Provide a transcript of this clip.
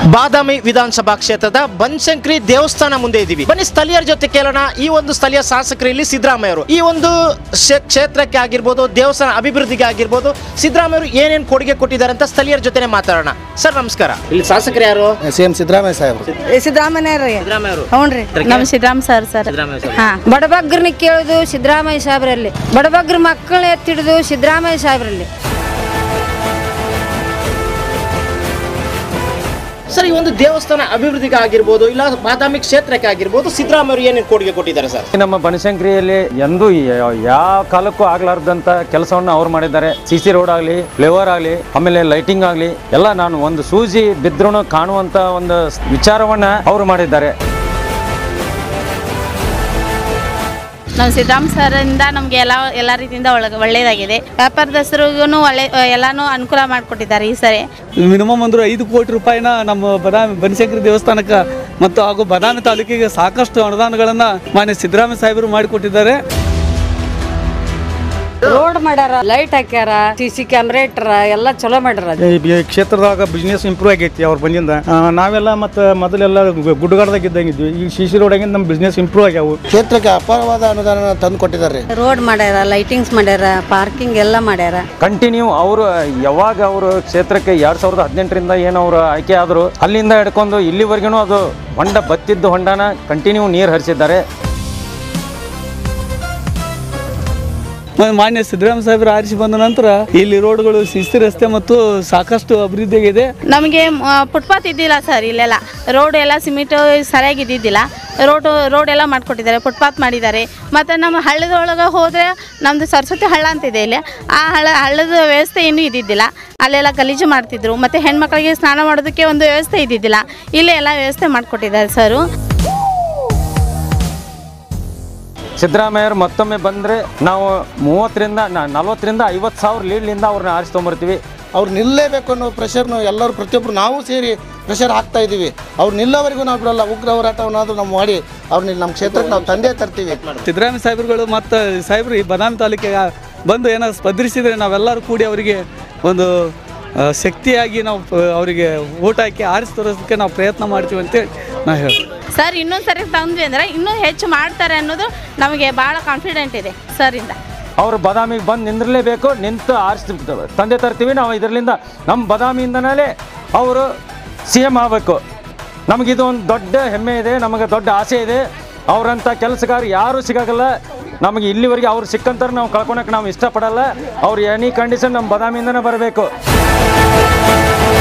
ಬಾದಾಮಿ ವಿಧಾನಸಭಾ ಕ್ಷೇತ್ರದ ಬನಶಂಕರಿ ದೇವಸ್ಥಾನ ಮುಂದೆ ಇದ್ದೀವಿ ಬನ್ನಿ ಸ್ಥಳೀಯರ ಜೊತೆ ಕೇಳೋಣ ಈ ಒಂದು ಸ್ಥಳೀಯ ಶಾಸಕರು ಇಲ್ಲಿ ಸಿದ್ದರಾಮಯ್ಯ ಅವರು ಈ ಒಂದು ಕ್ಷೇ- ಕ್ಷೇತ್ರಕ್ಕೆ ಆಗಿರ್ಬೋದು ದೇವಸ್ಥಾನ ಅಭಿವೃದ್ಧಿಗೆ ಆಗಿರ್ಬೋದು ಸಿದ್ದರಾಮಯ್ಯ ಅವರು ಏನೇನು ಕೊಡುಗೆ ಕೊಟ್ಟಿದ್ದಾರೆ ಅಂತ ಸ್ಥಳೀಯರ ಜೊತೆನೆ ಮಾತಾಡೋಣ ಸರ್ ನಮಸ್ಕಾರ ಇಲ್ಲಿ ಶಾಸಕರು ಯಾರು ಸಿ ಎಂ ಸಿದ್ದರಾಮಯ್ಯ ಸಾಹೇಬ್ರು ಸಿದ್ದರಾಮಯ್ಯ ರೀ ಸಿದ್ದರಾಮಯ್ಯ ಅವರು ಹ್ಞೂನ್ರಿ ನಮ್ಮ Siddarama sir sir Siddaramaiah sir. ಹಾ ಬಡಬಗ್ಗರನ್ನ ಕೇಳೋದು ಸಿದ್ದರಾಮಯ್ಯ ಸಾಹೇಬ್ರಲ್ಲಿ ಬಡಬಗ್ಗರ ಮಕ್ಕಳನ್ನ ಎತ್ತಿಡಿದು ಸಿದ್ದರಾಮಯ್ಯ ಸಾಹೇಬ್ರಲ್ಲಿ ಸರ್ ಈ ಒಂದು ದೇವಸ್ಥಾನ ಅಭಿವೃದ್ಧಿಗೆ ಆಗಿರ್ಬೋದು ಇಲ್ಲ ಬಾದಾಮಿ ಕ್ಷೇತ್ರಕ್ಕೆ ಆಗಿರ್ಬೋದು ಸಿದ್ದರಾಮಯ್ಯ ಅವರು ಏನೇನು ಕೊಡುಗೆ ಕೊಟ್ಟಿದ್ದಾರೆ ಸರ್ ನಮ್ಮ ಬನಶಂಕರಿಯಲ್ಲಿ ಎಂದೂ ಯ- ಯಾವ ಕಾಲಕ್ಕೂ ಆಗ್ಲಾರ್ದಂತ ಕೆಲಸವನ್ನು ಅವ್ರು ಮಾಡಿದ್ದಾರೆ ಸಿ ಸಿ ರೋಡ್ ಆಗಲಿ ಫ್ಲೇವರ್ ಆಗಲಿ ಆಮೇಲೆ ಲೈಟಿಂಗ್ ಆಗಲಿ ಎಲ್ಲ ನಾನು ಒಂದು ಸೂಜಿ ಬಿದ್ರೂ ಕಾಣುವಂತ ಒಂದು ವಿಚಾರವನ್ನ ಅವರು ಮಾಡಿದ್ದಾರೆ ನಮ್ಮ ಸಿದ್ದರಾಮ್ ಸರಿಂದ ನಮಗೆ ಎಲ್ಲ ಎಲ್ಲ ರೀತಿಯಿಂದ ಒಳಗೆ ಒಳ್ಳೆಯದಾಗಿದೆ ವ್ಯಾಪಾರದಸ್ಥರಿಗೂ ಒಳ್ಳೆ ಎಲ್ಲಾನು ಅನುಕೂಲ ಮಾಡಿಕೊಟ್ಟಿದ್ದಾರೆ ಈ ಸರಿ ಮಿನಿಮಮ್ ಅಂದ್ರೆ ಐದು ಕೋಟಿ ರೂಪಾಯಿನ ನಮ್ಮ ಬದಾಮಿ ಬನಶಂಕರಿ ದೇವಸ್ಥಾನಕ್ಕೆ ಮತ್ತು ಹಾಗೂ ಬದಾಮಿ ತಾಲೂಕಿಗೆ ಸಾಕಷ್ಟು ಅನುದಾನಗಳನ್ನು ಮಾನ್ಯ ಸಿದ್ದರಾಮಯ್ಯ ಸಾಹೇಬರು ಮಾಡಿಕೊಟ್ಟಿದ್ದಾರೆ ರೋಡ್ ಮಾಡ್ಯಾರ ಲೈಟ್ ಹಾಕ್ಯಾರ ಸಿ ಸಿ ಕ್ಯಾಮ್ರಾ ಇಟ್ಟಾರ ಎಲ್ಲ ಚಲೋ ಮಾಡ್ಯಾರ ಈ ಈ ಕ್ಷೇತ್ರದಾಗ ಬಿಸ್ನೆಸ್ ಇಂಪ್ರೂವ್ ಆಗೈತಿ ಅವ್ರ ಬಂದಿಂದ ಆ, ನಾವೆಲ್ಲ ಮತ್ತು ಮೊದಲೆಲ್ಲ ಗುಡ್ಡಗಾಡದಾಗ ಇದ್ದಂಗಿದ್ವಿ ಈ ಸಿ ಸಿ ರೋಡಾಗಿಂದ ನಮ್ಮ ಬಿಸ್ನೆಸ್ ಇಂಪ್ರೂವ್ ಆಗ್ಯಾವು ಕ್ಷೇತ್ರಕ್ಕೆ ಅಪಾರವಾದ ಅನುದಾನ ತಂದು ಕೊಟ್ಟಿದ್ದಾರೆ ರೋಡ್ ಮಾಡ್ಯಾರ ಲೈಟಿಂಗ್ಸ್ ಮಾಡ್ಯಾರ ಪಾರ್ಕಿಂಗ್ ಎಲ್ಲ ಮಾಡ್ಯಾರ ಕಂಟಿನ್ಯೂ ಅವರು ಯಾವಾಗ ಅವರು ಕ್ಷೇತ್ರಕ್ಕೆ ಎರಡ್ ಸಾವಿರದ ಹದಿನೆಂಟರಿಂದ ಏನು ಅವರು ಆಯ್ಕೆ ಆದರು ಅಲ್ಲಿಂದ ಹಿಡ್ಕೊಂಡು ಇಲ್ಲಿವರೆಗೂ ಅದು ಹೊಂಡ ಬತ್ತಿದ್ದು ಹೊಂಡನ ಕಂಟಿನ್ಯೂ ನೀರು ಹರಿಸಿದ್ದಾರೆ ಮ- ಮಾನ್ಯ ಸಿದ್ದರಾಮಯ್ಯ ಸಾಹೇಬರು ಆರಿಸಿ ಬಂದ ನಂತರ ಇಲ್ಲಿ ರೋಡ್ಗಳು ಶಿಸ್ತಿ ರಸ್ತೆ ಮತ್ತು ಸಾಕಷ್ಟು ಅಭಿವೃದ್ಧಿಯಾಗಿದೆ ನಮಗೆ ಫುಟ್ಪಾತ್ ಇದ್ದಿಲ್ಲ ಸರ್ ಇಲ್ಲೆಲ್ಲ ರೋಡ್ ಎಲ್ಲ ಸಿಮೆಂಟ್ ಸರಿಯಾಗಿ ಇದ್ದಿದ್ದಿಲ್ಲ ರೋಡ್ ರೋಡ್ ಎಲ್ಲ ಮಾಡಿಕೊಟ್ಟಿದ್ದಾರೆ ಫುಟ್ಪಾತ್ ಮಾಡಿದ್ದಾರೆ ಮತ್ತು ನಮ್ಮ ಹಳ್ಳದೊಳಗೆ ಹೋದರೆ ನಮ್ಮದು ಸರಸ್ವತಿ ಹಳ್ಳ ಅಂತಿದೆ ಇಲ್ಲಿ ಆ ಹಳ್ಳ ಹಳ್ಳದ ವ್ಯವಸ್ಥೆ ಇನ್ನೂ ಇದ್ದಿದ್ದಿಲ್ಲ ಅಲ್ಲೆಲ್ಲ ಗಲೀಜು ಮಾಡ್ತಿದ್ರು ಮತ್ತು ಹೆಣ್ಮಕ್ಳಿಗೆ ಸ್ನಾನ ಮಾಡೋದಕ್ಕೆ ಒಂದು ವ್ಯವಸ್ಥೆ ಇದ್ದಿದ್ದಿಲ್ಲ ಇಲ್ಲೇ ಎಲ್ಲ ವ್ಯವಸ್ಥೆ ಮಾಡಿಕೊಟ್ಟಿದ್ದಾರೆ ಸರು ಸಿದ್ದರಾಮಯ್ಯರು ಮತ್ತೊಮ್ಮೆ ಬಂದರೆ ನಾವು ಮೂವತ್ತರಿಂದ ನ- ನಲವತ್ತರಿಂದ ಐವತ್ತು ಸಾವಿರ ಲೀಡ್ಲಿಂದ ಅವ್ರನ್ನ ಆರಿಸಿ ತೊಗೊಂಬರ್ತೀವಿ ಅವ್ರು ನಿಲ್ಲೇಬೇಕು ಅನ್ನೋ ಪ್ರೆಷರ್ನು ಎಲ್ಲರೂ ಪ್ರತಿಯೊಬ್ಬರು ನಾವು ಸೇರಿ ಪ್ರೆಷರ್ ಹಾಕ್ತಾ ಇದ್ದೀವಿ ಅವ್ರು ನಿಲ್ಲೋವರೆಗೂ ನಾವು ಬಿಡಲ್ಲ ಉಗ್ರ ಹೋರಾಟವನ್ನಾದರೂ ನಾವು ಮಾಡಿ ಅವ್ರನ್ನ ನಮ್ಮ ಕ್ಷೇತ್ರಕ್ಕೆ ನಾವು ತಂದೆ ತರ್ತೀವಿ ಸಿದ್ದರಾಮಯ್ಯ ಸಾಹೇಬರುಗಳು ಮತ್ತು ಸಾಹೇಬರು ಈ ಬದಾಮಿ ತಾಲೂಕಿಗೆ ಬಂದು ಏನೋ ಸ್ಪಂದಿಸಿದರೆ ನಾವೆಲ್ಲರೂ ಕೂಡಿ ಅವರಿಗೆ ಒಂದು ಆ, ಶಕ್ತಿಯಾಗಿ ನಾವು ಆ, ಅವರಿಗೆ ಓಟ್ ಹಾಕಿ ಆರಿಸಿ ತೋರಿಸೋದಕ್ಕೆ ನಾವು ಪ್ರಯತ್ನ ಮಾಡ್ತೀವಿ ಅಂತೇಳಿ ನಾ ಹೇಳ್ತೀನಿ ಸರ್ ಇನ್ನೊಂದು ಸರಿ ತಂದ್ವಿ ಅಂದರೆ ಇನ್ನೂ ಹೆಚ್ಚು ಮಾಡ್ತಾರೆ ಅನ್ನೋದು ನಮಗೆ ಭಾಳ ಕಾನ್ಫಿಡೆಂಟ್ ಇದೆ ಸರಿಂದ ಅವರು ಬದಾಮಿಗೆ ಬಂದು ನಿಂದಿರಲೇಬೇಕು ನಿಂತು ಆರಿಸಿ ತಂದೆ ತರ್ತೀವಿ ನಾವು ಇದರಿಂದ ನಮ್ಮ ಬದಾಮಿಯಿಂದನೇ ಅವರು ಸಿ ಎಮ್ ಆಗಬೇಕು ನಮಗಿದು ಒಂದು ದೊಡ್ಡ ಹೆಮ್ಮೆ ಇದೆ ನಮಗೆ ದೊಡ್ಡ ಆಸೆ ಇದೆ ಅವರಂಥ ಕೆಲಸಗಾರ ಯಾರೂ ಸಿಗಲ್ಲ ನಮಗೆ ಇಲ್ಲಿವರೆಗೆ ಅವ್ರು ಸಿಕ್ಕಂತಾರೆ ನಾವು ಕಳ್ಕೊಳಕ್ಕೆ ನಾವು ಇಷ್ಟಪಡಲ್ಲ ಅವ್ರು ಎನಿ ಕಂಡೀಷನ್ ನಮ್ಮ ಬದಾಮಿಯಿಂದನೇ ಬರಬೇಕು